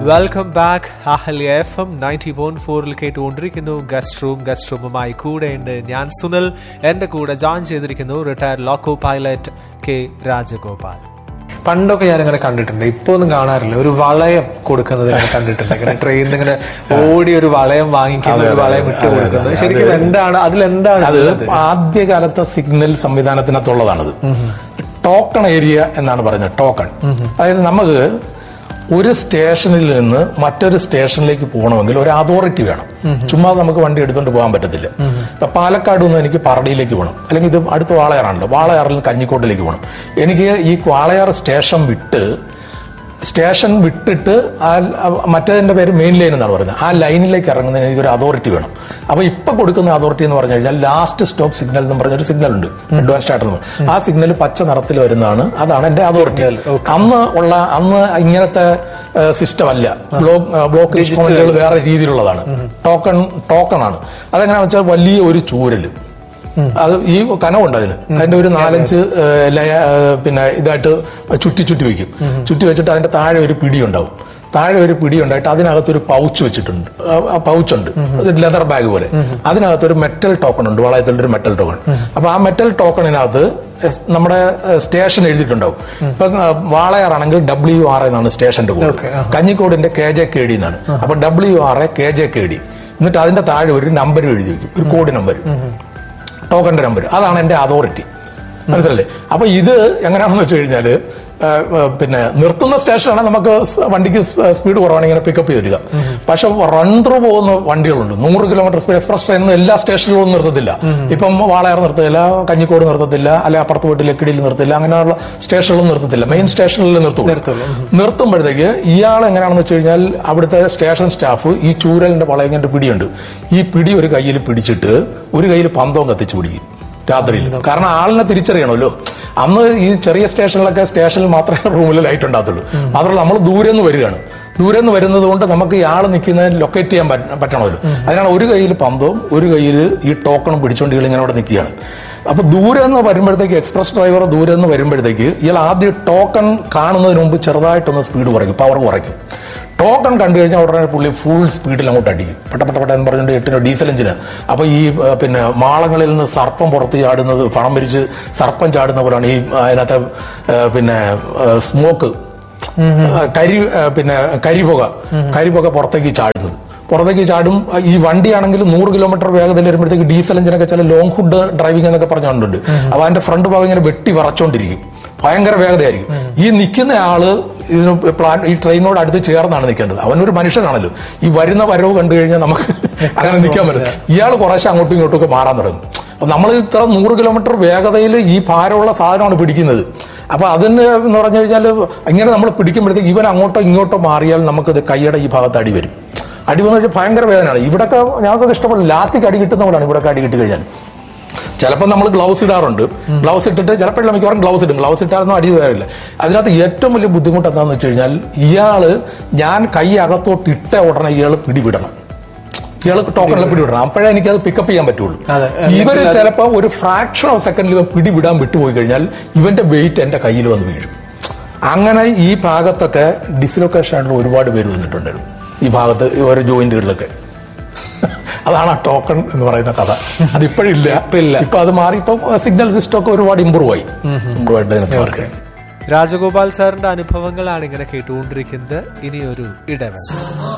Welcome back Ahalya FM ninety point പോയിന്റ് ഫോറിൽ കേട്ടുകൊണ്ടിരിക്കുന്നു ഗസ്റ്റ് റൂം ഗസ്റ്റ് റൂമുമായി കൂടെയുണ്ട് ഞാൻ സുനിൽ എന്റെ കൂടെ ജോയിൻ ചെയ്തിരിക്കുന്നു retired loco pilot K Rajagopal പണ്ടൊക്കെ ഞാൻ ഇങ്ങനെ കണ്ടിട്ടുണ്ട് ഇപ്പൊ ഒന്നും കാണാറില്ല ഒരു വളയം കൊടുക്കുന്നത് ഞാൻ കണ്ടിട്ടുണ്ട് ഇങ്ങനെ ട്രെയിനിൽ ഇങ്ങനെ ഓടി ഒരു വളയം വാങ്ങിക്കുന്ന ഒരു വളയം ഇട്ട് കൊടുക്കുന്നത് ശരിക്കും എന്താണ് അതിലെന്താണ് അത് ഉള്ളത്? ആദ്യകാലത്തെ സിഗ്നൽ സംവിധാനത്തിനകത്തുള്ളതാണത് ടോക്കൺ ഏരിയ എന്നാണ് പറയുന്നത് ടോക്കൺ അതായത് നമുക്ക് ഒരു സ്റ്റേഷനിൽ നിന്ന് മറ്റൊരു സ്റ്റേഷനിലേക്ക് പോകണമെങ്കിൽ ഒരു അതോറിറ്റി വേണം ചുമ്മാ നമുക്ക് വണ്ടി എടുത്തുകൊണ്ട് പോകാൻ പറ്റത്തില്ല ഇപ്പൊ പാലക്കാട് നിന്ന് എനിക്ക് പറടിയിലേക്ക് പോകണം അല്ലെങ്കിൽ ഇത് അടുത്ത് വാളയാറുണ്ട് വാളയാറിൽ നിന്ന് കഞ്ഞിക്കോട്ടിലേക്ക് പോകണം എനിക്ക് ഈ വാളയാർ സ്റ്റേഷൻ വിട്ട് സ്റ്റേഷൻ വിട്ടിട്ട് ആ ആ മറ്റേതിന്റെ പേര് മെയിൻ ലൈൻ എന്നാണ് പറയുന്നത് ആ ലൈനിലേക്ക് ഇറങ്ങുന്നതിന് എനിക്ക് ഒരു അതോറിറ്റി വേണം അപ്പൊ ഇപ്പൊ കൊടുക്കുന്ന അതോറിറ്റി എന്ന് പറഞ്ഞു കഴിഞ്ഞാൽ ലാസ്റ്റ് സ്റ്റോപ്പ് സിഗ്നൽ എന്ന് പറഞ്ഞൊരു സിഗ്നൽ ഉണ്ട് അഡ്വാൻസ് ആയിട്ട് എന്ന് പറയും. ആ സിഗ്നൽ പച്ച നിറത്തിൽ വരുന്നതാണ് അതാണ് എന്റെ അതോറിറ്റി അന്ന് ഉള്ള അന്ന് ഇങ്ങനത്തെ സിസ്റ്റം അല്ല ബ്ലോക്ക് ബ്ലോക്ക് പോയിന്റുകൾ വേറെ രീതിയിലുള്ളതാണ് ടോക്കൺ ടോക്കൺ ആണ് അതെങ്ങനെയാണെന്ന് വെച്ചാൽ വലിയ ഒരു ചൂരല് അത് ഈ കനവുണ്ട് അതിന് അതിന്റെ ഒരു നാലഞ്ച് ഏഹ്, ലയ- ഏഹ്, പിന്നെ ഇതായിട്ട് ചുറ്റി ചുറ്റി വെക്കും ചുറ്റി വെച്ചിട്ട് അതിന്റെ താഴെ ഒരു പിടി ഉണ്ടാവും താഴെ ഒരു പിടി ഉണ്ടായിട്ട് അതിനകത്തൊരു പൗച്ച് വെച്ചിട്ടുണ്ട് പൗച്ചുണ്ട് ലെതർ ബാഗ് പോലെ അതിനകത്ത് ഒരു മെറ്റൽ ടോക്കൺ ഉണ്ട് വളയത്തിന്റെ ഒരു മെറ്റൽ ടോക്കൺ അപ്പൊ ആ മെറ്റൽ ടോക്കണിനകത്ത് എസ്- നമ്മുടെ ഏഹ്, സ്റ്റേഷൻ എഴുതിയിട്ടുണ്ടാവും ഇപ്പൊ ഏഹ്, വാളയാറാണെങ്കിൽ ഡബ്ല്യു ആർ എന്നാണ് സ്റ്റേഷന്റെ കോഡ് കഞ്ഞിക്കോടിന്റെ കെ ജെ കെ ഡി എന്നാണ് അപ്പൊ W R A K J K D എന്നിട്ട് അതിന്റെ താഴെ ഒരു നമ്പർ എഴുതി വെക്കും ഒരു കോഡ് നമ്പർ ടോക്കന്റെ നമ്പർ അതാണ് എന്റെ അതോറിറ്റി മനസ്സിലല്ലേ അപ്പൊ ഇത് എങ്ങനെയാണെന്ന് വെച്ച് കഴിഞ്ഞാല് ആ, ആ, പിന്നെ നിർത്തുന്ന സ്റ്റേഷനാണ് നമുക്ക് സ് വണ്ടിക്ക് സ് സ്പീഡ് കുറവാണ് ഇങ്ങനെ പിക്കപ്പ് ചെയ്ത് തരിക പക്ഷെ റൺ ത്രൂ പോകുന്ന വണ്ടികളുണ്ട് നൂറ് കിലോമീറ്റർ സ്പീഡ് എക്സ്പ്രസ് ട്രെയിൻ എല്ലാ സ്റ്റേഷനിലും നിർത്തത്തില്ല ഇപ്പം വാളയാർ നിർത്തത്തില്ല കഞ്ഞിക്കോട് നിർത്തത്തില്ല അല്ലെ അപ്പുറത്ത് പോയിട്ട് ലക്കിടിയിൽ നിർത്തില്ല അങ്ങനെയുള്ള സ്റ്റേഷനിലും നിർത്തത്തില്ല മെയിൻ സ്റ്റേഷനിൽ നിർത്തുള്ളൂ നിർത്തുമ്പോഴത്തേക്ക് ഇയാൾ എങ്ങനെയാണെന്ന് വെച്ച് കഴിഞ്ഞാൽ അവിടുത്തെ സ്റ്റേഷൻ സ്റ്റാഫ് ഈ ചൂരലിന്റെ വളയങ്ങന്റെ പിടിയുണ്ട് ഈ പിടി ഒരു കയ്യിൽ പിടിച്ചിട്ട് ഒരു കയ്യിൽ പന്തവും കത്തിച്ച് പിടിക്കും രാത്രിയിൽ കാരണം ആളിനെ തിരിച്ചറിയണമല്ലോ അന്ന് ഈ ചെറിയ സ്റ്റേഷനിലൊക്കെ സ്റ്റേഷനിൽ മാത്രമേ റൂമിൽ ലൈറ്റ് ഉണ്ടാകത്തുള്ളൂ മാത്രമല്ല നമ്മൾ ദൂരെ നിന്ന് വരികയാണ് ദൂരെ നിന്ന് വരുന്നത് കൊണ്ട് നമുക്ക് ഈ ആള് നിൽക്കുന്നത് ലൊക്കേറ്റ് ചെയ്യാൻ പറ്റ- പറ്റണമല്ലോ അതിനാണ് ഒരു കയ്യിൽ പന്തവും ഒരു കയ്യിൽ ഈ ടോക്കണും പിടിച്ചുകൊണ്ട് ഇയാൾ ഇങ്ങനെ അവിടെ നിൽക്കുകയാണ് അപ്പൊ ദൂരെ നിന്ന് വരുമ്പോഴത്തേക്ക് എക്സ്പ്രസ് ഡ്രൈവർ ദൂരെ നിന്ന് വരുമ്പോഴത്തേക്ക് ഇയാൾ ആദ്യം ടോക്കൺ കാണുന്നതിന് മുമ്പ് ചെറുതായിട്ടൊന്ന് സ്പീഡ് കുറയ്ക്കും പവർ കുറയ്ക്കും ടോക്കൺ കണ്ടു കഴിഞ്ഞാൽ ഉടനെ പുള്ളി ഫുൾ സ്പീഡിൽ അങ്ങോട്ട് അടിക്കും പെട്ട പെട്ട പെട്ട എന്ന് പറഞ്ഞുകൊണ്ട് എട്ടിനോ ഡീസൽ എഞ്ചിന് അപ്പൊ ഈ ആ, പിന്നെ മാളങ്ങളിൽ നിന്ന് സർപ്പം പുറത്ത് ചാടുന്നത് പണം പിരിച്ച് സർപ്പം ചാടുന്ന പോലെയാണ് ഈ അതിനകത്തെ ആ, പിന്നെ സ്മോക്ക് കരി ആ, പിന്നെ കരിപുക കരിപുക പുറത്തേക്ക് ചാടുന്നത് പുറത്തേക്ക് ചാടും ഈ വണ്ടിയാണെങ്കിൽ നൂറ് കിലോമീറ്റർ വേഗതയിൽ വരുമ്പോഴത്തേക്ക് ഡീസൽ എഞ്ചിനൊക്കെ ചില ലോങ് ഹുഡ് ഡ്രൈവിംഗ് എന്നൊക്കെ പറഞ്ഞുകൊണ്ടുണ്ട് അപ്പൊ അതിന്റെ ഫ്രണ്ട് ഭാഗം ഇങ്ങനെ വെട്ടി വറച്ചോണ്ടിരിക്കും ഭയങ്കര വേഗതയായിരിക്കും ഈ നിൽക്കുന്ന ആള് ഇതിന് പ്ലാൻ ഈ ട്രെയിനോട് അടുത്ത് ചേർന്നാണ് നിൽക്കേണ്ടത് അവനൊരു മനുഷ്യനാണല്ലോ ഈ വരുന്ന വരവ് കണ്ടു കഴിഞ്ഞാൽ നമുക്ക് അങ്ങനെ നിൽക്കാൻ പറ്റില്ല ഇയാൾ കുറേശ്ശെ അങ്ങോട്ടും ഇങ്ങോട്ടും ഒക്കെ മാറാൻ തുടങ്ങും അപ്പൊ നമ്മൾ ഇത്ര നൂറ് കിലോമീറ്റർ വേഗതയിൽ ഈ ഭാരമുള്ള സാധനമാണ് പിടിക്കുന്നത് അപ്പൊ അതിന് എന്ന് പറഞ്ഞു കഴിഞ്ഞാൽ ഇങ്ങനെ നമ്മൾ പിടിക്കുമ്പോഴത്തേക്ക് ഇവൻ അങ്ങോട്ടോ ഇങ്ങോട്ടോ മാറിയാൽ നമുക്കത് കൈയുടെ ഈ ഭാഗത്ത് അടി വരും അടി വന്നു കഴിഞ്ഞാൽ ഭയങ്കര വേദനയാണ് ഇവിടൊക്കെ ഞങ്ങൾക്ക് ഇഷ്ടപ്പെടില്ല ലാത്തിക്ക് അടി കിട്ടുന്ന പോലെയാണ് ഇവിടെ അടി കിട്ടി കഴിഞ്ഞാൽ ചിലപ്പോൾ നമ്മൾ ഗ്ലൗസ് ഇടാറുണ്ട് ഗ്ലൗസ് ഇട്ടിട്ട് ചിലപ്പോഴല്ല മിക്കവാറും ഗ്ലൗസ് ഇടും ഗ്ലൗസ് ഇട്ടാലൊന്നും അടി വരില്ല അതിനകത്ത് ഏറ്റവും വലിയ ബുദ്ധിമുട്ട് എന്താണെന്ന് വെച്ച് കഴിഞ്ഞാൽ ഇയാള് ഞാൻ കൈ അകത്തോട്ട് ഇട്ട ഉടനെ ഇയാൾ പിടിവിടണം ഇയാൾ ടോക്കണിൽ പിടിവിടണം അപ്പോഴേ എനിക്കത് പിക്കപ്പ് ചെയ്യാൻ പറ്റുള്ളൂ അതെ. ഇവര് ചിലപ്പോൾ ഒരു ഫ്രാക്ഷൻ ഓഫ് സെക്കൻഡിൽ ഇവൻ പിടിവിടാൻ വിട്ടുപോയി കഴിഞ്ഞാൽ ഇവന്റെ വെയിറ്റ് എന്റെ കയ്യിൽ വന്ന് വീഴും അങ്ങനെ ഈ ഭാഗത്തൊക്കെ ഡിസ്ലൊക്കേഷൻ ആയിട്ടുള്ള ഒരുപാട് പേര് വന്നിട്ടുണ്ടായിരുന്നു ഈ ഭാഗത്ത് ഈ ഓരോ ജോയിന്റുകളിലൊക്കെ അതാണ് ആ ടോക്കൺ എന്ന് പറയുന്ന കഥ അതിപ്പോഴില്ല ഇല്ല. ഇപ്പൊ അത് മാറി ഇപ്പൊ സിഗ്നൽ സിസ്റ്റം ഒക്കെ ഒരുപാട് ഇമ്പ്രൂവ് ആയി ഇമ്പ്രൂവ് ആയിട്ട് ഇതിനകത്ത് മാറി. രാജഗോപാൽ സാറിന്റെ അനുഭവങ്ങളാണ് ഇങ്ങനെ കേട്ടുകൊണ്ടിരിക്കുന്നത് ഇനിയൊരു ഇടവേള